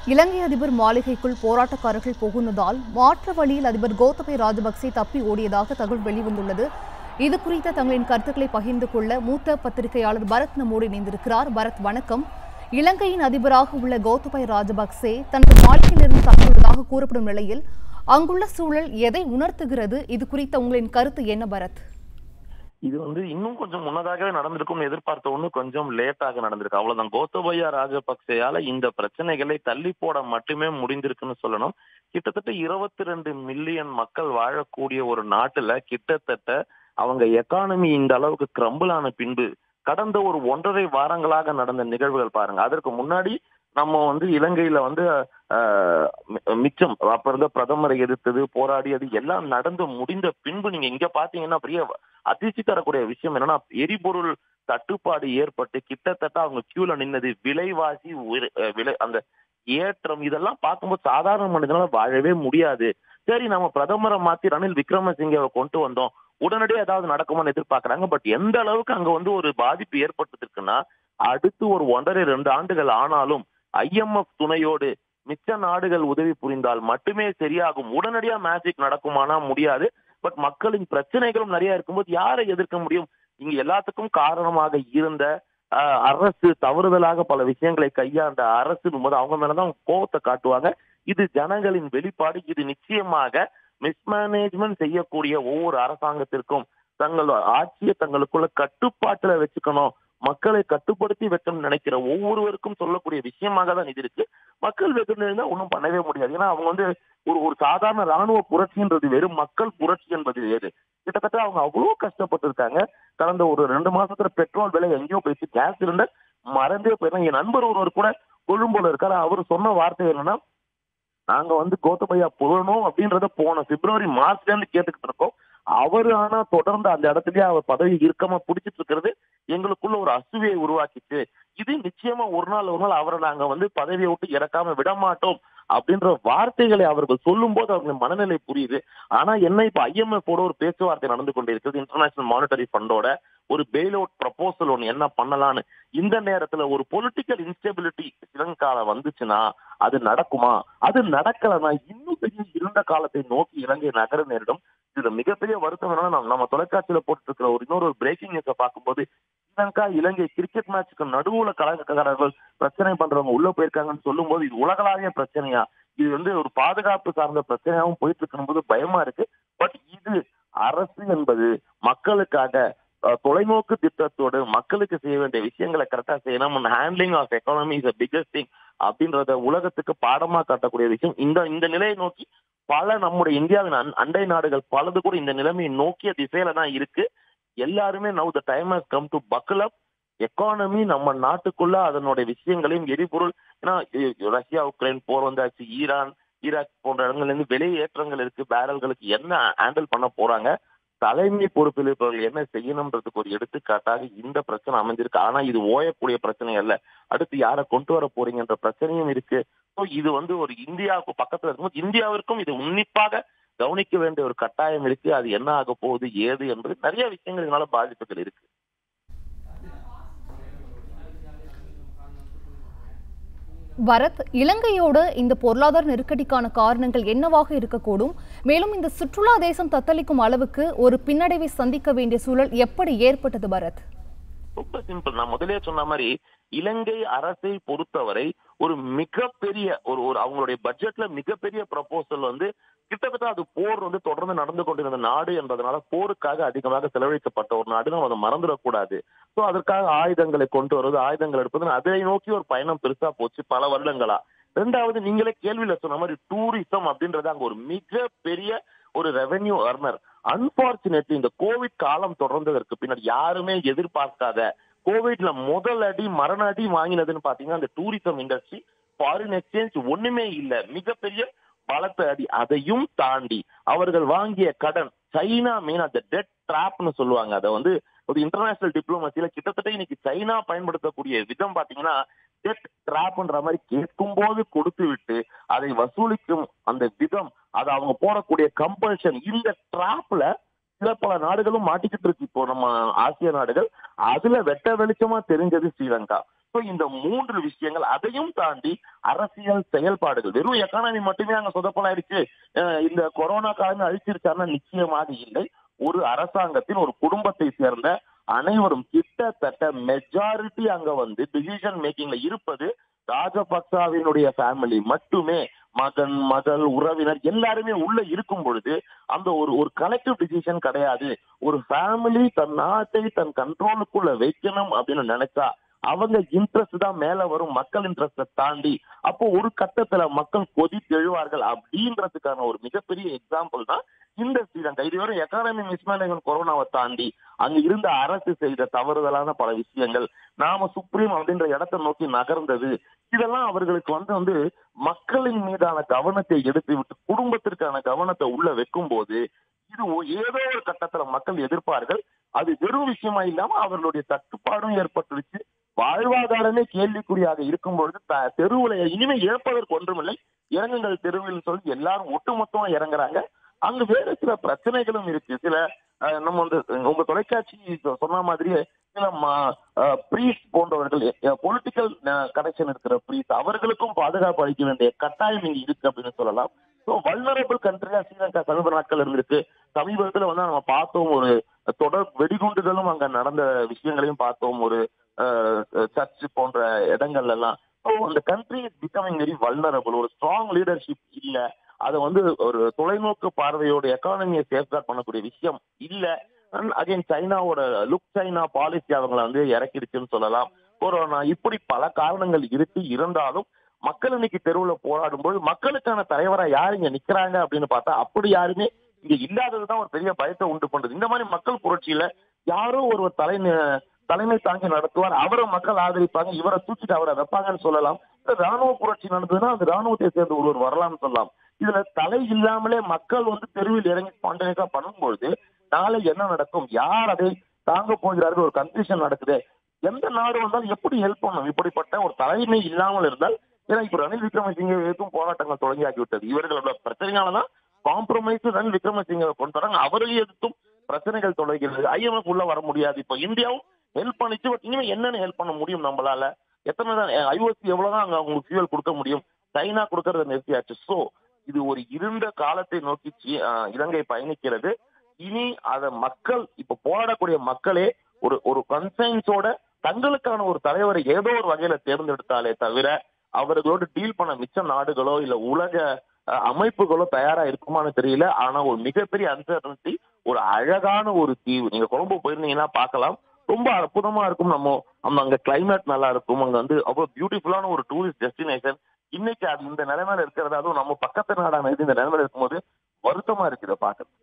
இலங்கை அதிபர் மாளிகைக்குள் போராட்டக்காரர்கள் புகுந்ததால் மாற்று வழியில் அதிபர் கோத்தபய ராஜபக்சே தப்பி ஓடியதாக தகவல் வெளிவந்துள்ளது இது குறித்த தங்களின் கருத்துக்களை பகிர்ந்து கொள்ள மூத்த பத்திரிகையாளர் பரத் நம்மோடு இணைந்திருக்கிறார் பரத் வணக்கம் இலங்கையின் அதிபராக உள்ள கோத்தபய ராஜபக்சே தனது மாளிகையிலிருந்து தப்பியுள்ளதாக கூறப்படும் நிலையில் அங்குள்ள சூழல் எதை உணர்த்துகிறது இது குறித்த உங்களின் கருத்து என்ன பரத் இது வந்து இன்னும் கொஞ்சம் முன்னதாகவே நடந்திருக்கும்னு எதிர்பார்த்த ஒண்ணு கொஞ்சம் லேட்டாக நடந்திருக்கு அவ்வளவுதான் கோத்தபயா ராஜபக்சேயால இந்த பிரச்சனைகளை தள்ளி போட மட்டுமே முடிந்திருக்குன்னு சொல்லணும் கிட்டத்தட்ட இருபத்தி ரெண்டு மில்லியன் மக்கள் வாழக்கூடிய ஒரு நாட்டுல கிட்டத்தட்ட அவங்க எக்கானமி இந்த அளவுக்கு கிரம்பிள் ஆன பின்பு கடந்த ஒரு ஒன்றரை வாரங்களாக நடந்த நிகழ்வுகள் பாருங்க அதற்கு முன்னாடி நம்ம வந்து இலங்கையில வந்து ஆஹ், மி- மிச்சம் அப்ப இருந்த பிரதமரை எதிர்த்தது போராடியது எல்லாம் நடந்து முடிந்த பின்பு நீங்க இங்க பாத்தீங்கன்னா பெரிய அதிர்ச்சி தரக்கூடிய விஷயம் என்னன்னா எரிபொருள் தட்டுப்பாடு ஏற்பட்டு கிட்டத்தட்ட அவங்க கியூல நின்னது விலைவாசி உயர்- அஹ் விலை அந்த ஏற்றம் இதெல்லாம் பார்க்கும்போது சாதாரண மனிதனால வாழவே முடியாது சரி நம்ம பிரதமரை மாத்தி ரணில் விக்ரமசிங்கவை கொண்டு வந்தோம் உடனடியாக ஏதாவது நடக்குமான்னு எதிர்பார்க்கறாங்க பட் எந்த அளவுக்கு அங்க வந்து ஒரு பாதிப்பு ஏற்பட்டிருக்குன்னா அடுத்து ஒரு ஒன்றரை ரெண்டு ஆண்டுகள் ஆனாலும் ஐஎம்எஃப் துணையோடு மிச்ச நாடுகள் உதவி புரிந்தால் மட்டுமே சரியாகும் உடனடியா மேஜிக் நடக்குமானா முடியாது பட் மக்களின் பிரச்சனைகளும் நிறைய இருக்கும்போது யாரை எதிர்க்க முடியும் இங்க எல்லாத்துக்கும் காரணமாக இருந்த ஆஹ், அரசு தவறுதலாக பல விஷயங்களை கையாண்ட அரசு போது அவங்க மேலதான் கோபத்தை காட்டுவாங்க இது ஜனங்களின் வெளிப்பாடு இது நிச்சயமாக மிஸ்மேனேஜ்மெண்ட் செய்யக்கூடிய ஒவ்வொரு அரசாங்கத்திற்கும் தங்கள் ஆட்சியை தங்களுக்குள்ள கட்டுப்பாட்டுல வச்சுக்கணும் மக்களை கட்டுப்படுத்தி வைக்கணும்னு நினைக்கிற ஒவ்வொருவருக்கும் சொல்லக்கூடிய விஷயமாக தான் இது இருக்கு மக்கள் வெகுண்டிருந்தா ஒன்றும் பண்ணவே முடியாது ஏன்னா அவங்க வந்து ஒரு ஒரு சாதாரண ராணுவ புரட்சின்றது வேறு மக்கள் புரட்சி என்பது வேறு கிட்டத்தட்ட அவங்க அவ்வளவு கஷ்டப்பட்டு இருக்காங்க கடந்த ஒரு ரெண்டு மாசத்துல பெட்ரோல் விலை எங்கேயோ போயிடுச்சு கேஸ் சிலிண்டர் மறந்தே போயிடும் என் நண்பர் ஒருவர் கூட கொழும்புல இருக்காரு அவர் சொன்ன வார்த்தை என்னன்னா நாங்க வந்து கோத்தபையா புகழணும் அப்படின்றத போன பிப்ரவரி மார்ச்ல இருந்து கேட்டுக்கிட்டு இருக்கோம் அவரு ஆனா தொடர்ந்து அந்த இடத்துலயே அவர் பதவி இறுக்கமா பிடிச்சிட்டு இருக்கிறது எங்களுக்குள்ள ஒரு அசுவையை உருவாக்கிச்சு இது நிச்சயமா ஒரு நாள் ஒரு நாள் அவரை நாங்க வந்து பதவியை விட்டு இறக்காம விட மாட்டோம் அப்படின்ற வார்த்தைகளை அவர்கள் சொல்லும் போது அவர்கள் மனநிலை புரியுது ஆனா என்ன இப்ப IMF ஓட ஒரு பேச்சுவார்த்தை நடந்து கொண்டிருக்கிறது இன்டர்நேஷனல் மானிட்டரி ஃபண்டோட ஒரு பெயில் அவுட் ப்ரப்போசல் ஒன்னு என்ன பண்ணலாம்னு இந்த நேரத்துல ஒரு பொலிட்டிக்கல் இன்ஸ்டெபிலிட்டி ஸ்ரீலங்கால வந்துச்சுன்னா அது நடக்குமா அது நடக்கலன்னா இன்னும் பெரிய இருண்ட காலத்தை நோக்கி இலங்கை நகர நேரிடும் இதுல மிகப்பெரிய வருத்தம் என்னன்னா நம்ம- நம்ம தொலைக்காட்சியில போட்டு இருக்கிற ஒரு இன்னொரு ஒரு பிரேக்கிங் நியூஸை பார்க்கும்போது ஸ்ரீலங்கா இலங்கை கிரிக்கெட் மேட்சுக்கு நடுவுல கலகக்காரர்கள் பிரச்சனை பண்றவங்க உள்ள போயிருக்காங்கன்னு சொல்லும்போது இது உலகளாவிய பிரச்சனையா இது வந்து ஒரு பாதுகாப்பு சார்ந்த பிரச்சனையாவும் போயிட்டு இருக்கணும் போது பயமா இருக்கு பட் இது அரசு என்பது மக்களுக்காக அஹ், தொலைநோக்கு திட்டத்தோடு மக்களுக்கு செய்ய வேண்டிய விஷயங்களை கரெக்டா செய்யணும் handling of economy is biggest thing அப்படின்றத உலகத்துக்கு பாடமா காட்டக்கூடிய விஷயம் இந்த இந்த நிலையை நோக்கி பல நம்முடைய இந்தியாவின் அண்- அண்டை நாடுகள் பலது கூட இந்த நிலைமையை நோக்கிய திசையில தான் இருக்கு எல்லாருமே now the time has come to buckle up economy நம்ம நாட்டுக்குள்ள அதனுடைய விஷயங்களையும் எரிபொருள் ஏன்னா இ- ரஷ்யா உக்ரைன் போர் வந்தாச்சு ஈரான் ஈராக் போன்ற இடங்கள்ல இருந்து வெளியேற்றங்கள் இருக்கு பேரல்களுக்கு என்ன ஹேண்டில் பண்ண போறாங்க தலைமை பொறுப்பில் இருப்பவர்கள் என்ன செய்யணும்ன்றதுக்கு ஒரு எடுத்துக்காட்டாக இந்த பிரச்சனை அமைஞ்சிருக்கு ஆனா இது ஓயக்கூடிய பிரச்சனை அல்ல அடுத்து யாரை கொண்டு வர போறீங்கன்ற பிரச்சனையும் இருக்கு So இது வந்து ஒரு இந்தியாவுக்கு பக்கத்துல இருக்கும்போது இந்தியாவிற்கும் இது உன்னிப்பாக கவனிக்க வேண்டிய ஒரு கட்டாயம் இருக்கு அது என்ன ஆக போகுது ஏது என்பது நிறைய விஷயங்கள் இதனால பாதிப்புகள் இருக்கு பரத் இலங்கையோடு இந்த பொருளாதார நெருக்கடிக்கான காரணங்கள் என்னவாக இருக்கக்கூடும் மேலும் இந்த சுற்றுலா தேசம் தத்தளிக்கும் அளவுக்கு ஒரு பின்னடைவை சந்திக்க வேண்டிய சூழல் எப்படி ஏற்பட்டது பரத் ரொம்ப சிம்பிள் நான் முதலே சொன்ன மாதிரி இலங்கை அரசை பொறுத்தவரை ஒரு மிகப்பெரிய ஒரு ஒரு அவங்களுடைய பட்ஜெட்ல மிகப்பெரிய ப்ரப்போசல் வந்து கிட்டத்தட்ட அது போர் வந்து தொடர்ந்து நடந்து கொண்டிருந்த நாடு என்பதனால போருக்காக அதிகமாக செலவழிக்கப்பட்ட ஒரு நாடு நம்ம அதை மறந்துடக்கூடாது சோ அதற்காக ஆயுதங்களை கொண்டு வருவது ஆயுதங்கள் எடுப்பது அதை நோக்கி ஒரு பயணம் பெருசா போச்சு பல வருடங்களா ரெண்டாவது நீங்களே கேள்வியில சொன்ன மாதிரி டூரிசம் அப்படின்றது அங்க ஒரு மிகப்பெரிய ஒரு ரெவென்யூ அர்னர் அன்பார்ச்சுனேட்லி இந்த கோவிட் காலம் தொடர்ந்ததற்கு பின்னாடி யாருமே எதிர்பார்க்காத கோவிட்ல முதல் அடி மரண அடி வாங்கினதுன்னு பாத்தீங்கன்னா அந்த டூரிசம் இண்டஸ்ட்ரி ஃபாரின் எக்ஸ்சேஞ்ச் ஒண்ணுமே இல்ல மிகப்பெரிய பலத்த அடி அதையும் தாண்டி அவர்கள் வாங்கிய கடன் சைனா மெயின் அந்த டெட் ட்ராப்னு சொல்லுவாங்க அதை வந்து ஒரு இன்டர்நேஷனல் டிப்ளமசியில கிட்டத்தட்ட இன்னைக்கு சைனா பயன்படுத்தக்கூடிய விதம் பாத்தீங்கன்னா டெட் ட்ராப்ன்ற மாதிரி கேட்கும் போது கொடுத்து விட்டு அதை வசூலிக்கும் அந்த விதம் அது அவங்க போடக்கூடிய கம்பல்ஷன் இந்த ட்ராப்ல சில பல நாடுகளும் மாட்டிக்கிட்டு இருக்கு இப்போ நம்ம ஆசிய நாடுகள் அதுல வெட்ட வெளிச்சமா தெரிஞ்சது ஸ்ரீலங்கா So, இந்த மூன்று விஷயங்கள் அதையும் தாண்டி அரசியல் செயல்பாடுகள் வெறும் எக்கானமி மட்டுமே அங்க சொதப்பலாயிடுச்சு அஹ் இந்த கொரோனா காலம் அழிச்சிருச்சாருன்னா நிச்சயமாக இல்லை ஒரு அரசாங்கத்தின் ஒரு குடும்பத்தை சேர்ந்த அனைவரும் கிட்டத்தட்ட மெஜாரிட்டி அங்க வந்து டிசிஷன் மேக்கிங்ல இருப்பது ராஜபக்சாவினுடைய ஃபேமிலி மட்டுமே மகன் மகள் உறவினர் எல்லாருமே உள்ள இருக்கும் பொழுது அந்த ஒரு ஒரு கலெக்டிவ் டிசிஷன் கிடையாது ஒரு ஃபேமிலி தன் நாட்டை தன் கண்ட்ரோலுக்குள்ள வைக்கணும் அப்படின்னு நினைச்சா அவங்க இன்ட்ரெஸ்ட் தான் மேல வரும் மக்கள் இன்ட்ரெஸ்ட தாண்டி அப்போ ஒரு கட்டத்துல மக்கள் கொதித்தெழுவார்கள் அப்படின்றதுக்கான ஒரு மிகப்பெரிய எக்ஸாம்பிள் தான் இந்த ஸ்ரீலங்கா இதுவரை எக்கானமி மிஸ்மேனேஜ்மெண்ட் கொரோனாவை தாண்டி அங்க இருந்த அரசு செய்த தவறுதலான பல விஷயங்கள் நாம சுப்ரீம் அப்படின்ற இடத்தை நோக்கி நகர்ந்தது இதெல்லாம் அவர்களுக்கு வந்து வந்து மக்களின் மீதான கவனத்தை எடுத்து விட்டு குடும்பத்திற்கான கவனத்தை உள்ள வைக்கும் போது இது ஒ- ஏதோ ஒரு கட்டத்துல மக்கள் எதிர்ப்பார்கள் அது வெறும் விஷயமா இல்லாம அவர்களுடைய தட்டுப்பாடும் ஏற்பட்டுருச்சு வாழ்வாதாரமே கேள்விக்குறியாக இருக்கும் பொழுது த- தெருவுல இனிமே இழப்பதற்கு ஒன்றுமில்லை இறங்குங்கள் தெருவில் சொல்லி எல்லாரும் ஒட்டுமொத்தமா இறங்குறாங்க அங்க வேற சில பிரச்சனைகளும் இருக்கு சில அஹ், நம்ம வந்து உங்க தொலைக்காட்சி சொ- சொன்ன மாதிரியே சில ப்ரீஸ் போன்றவர்கள் பொலிட்டிக்கல் கனெக்ஷன் இருக்கிற ப்ரீஸ் அவர்களுக்கும் பாதுகாப்பு அளிக்க வேண்டிய கட்டாயம் இங்க இருக்கு அப்படின்னு சொல்லலாம் ஸோ வல்னரபிள் கண்ட்ரியா ஸ்ரீலங்கா சமீப நாட்கள் இருந்திருக்கு சமீபத்துல வந்து நம்ம பார்த்தோம் ஒரு தொடர் வெடிகுண்டுகளும் அங்க நடந்த விஷயங்களையும் பார்த்தோம் ஒரு சர்ச் போன்ற இடங்கள்ல எல்லாம் ஸோ அந்த country is becoming very vulnerable ஒரு ஸ்ட்ராங் லீடர்ஷிப் இல்ல அதை வந்து ஒரு தொலைநோக்கு பார்வையோட எக்கானமியை சேஃப்கார்ட் பண்ணக்கூடிய விஷயம் இல்ல அகைன் சைனாவோட லுக் சைனா பாலிசி அவங்கள வந்து இறக்கிடுச்சுன்னு சொல்லலாம் கொரோனா இப்படி பல காரணங்கள் இருக்கு இருந்தாலும் மக்கள் இன்னைக்கு தெருவுல போராடும்போது மக்களுக்கான தலைவரா யார் இங்க நிக்கிறாங்க அப்படின்னு பார்த்தா அப்படி யாருமே இங்க இல்லாததுதான் ஒரு பெரிய பயத்தை உண்டு பண்றது இந்த மாதிரி மக்கள் புரட்சியில யாரோ ஒருவர் தலை தலைமை தாங்கி நடத்துவார் அவரை மக்கள் ஆதரிப்பாங்க இவரை தூக்கிட்டு அவரை வைப்பாங்கன்னு சொல்லலாம் இல்ல ராணுவ புரட்சி நடந்ததுன்னா அந்த ராணுவத்தை சேர்ந்த ஒருவர் வரலாம்னு சொல்லலாம் இதுல தலை இல்லாமலே மக்கள் வந்து தெருவில் இறங்கி ஸ்பான்டேனியஸா பண்ணும்பொழுது நாளை என்ன நடக்கும் யார் அதை தாங்க போகிறார்கள் ஒரு கன்ஃபியூஷன் நடக்குது எந்த நாடு வந்தாலும் எப்படி ஹெல்ப் பண்ணணும் இப்படிப்பட்ட ஒரு தலைமை இல்லாமல் இருந்தால் ஏன்னா இப்ப ரணில் விக்ரமசிங்கே எதுக்கும் போராட்டங்கள் தொடங்கி ஆகிவிட்டது இவர்களோட பிரச்சனையாலதான் காம்ப்ரமைஸ் ரணில் விக்ரமசிங்க கொண்டு வராங்க அவர்கள் எதிர்த்தும் பிரச்சனைகள் தொடர்கிறது ஐஎம்எஃப் உள்ள வர முடியாது இப்ப இந்தியாவும் ஹெல்ப் பண்ணிச்சு பட் இனிமே என்னென்ன ஹெல்ப் பண்ண முடியும் நம்மளால எத்தனை தான் ஐஓசி எவ்வளவுதான் அங்க அவங்களுக்கு ஃபியூவல் கொடுக்க முடியும் சைனா கொடுக்கறத நிறுத்தியாச்சு சோ இது ஒரு இருண்ட காலத்தை நோக்கி சி- ஆஹ் இலங்கை பயணிக்கிறது இனி அத மக்கள் இப்ப போராடக்கூடிய மக்களே ஒரு ஒரு கன்சைன்ஸோட தங்களுக்கான ஒரு தலைவரை ஏதோ ஒரு வகையில தேர்ந்தெடுத்தாலே தவிர அவர்களோடு டீல் பண்ண மிச்ச நாடுகளோ இல்ல உலக அஹ், அமைப்புகளோ தயாரா இருக்குமான்னு தெரியல ஆனா ஒரு மிகப்பெரிய அன்சர்டனிட்டி ஒரு அழகான ஒரு தீவு நீங்க கொழும்பு போயிருந்தீங்கன்னா பார்க்கலாம் ரொம்ப அற்புதமா இருக்கும் நம்ம நம்ம அங்க கிளைமேட் நல்லா இருக்கும் அங்க வந்து அவ்வளவு பியூட்டிஃபுல்லான ஒரு டூரிஸ்ட் டெஸ்டினேஷன் இன்னைக்கு அது இந்த நிலைமையில இருக்கிறது அதுவும் நம்ம பக்கத்து நாடான இது இந்த நிலைமையில இருக்கும்போது வருத்தமா இருக்குது பாக்க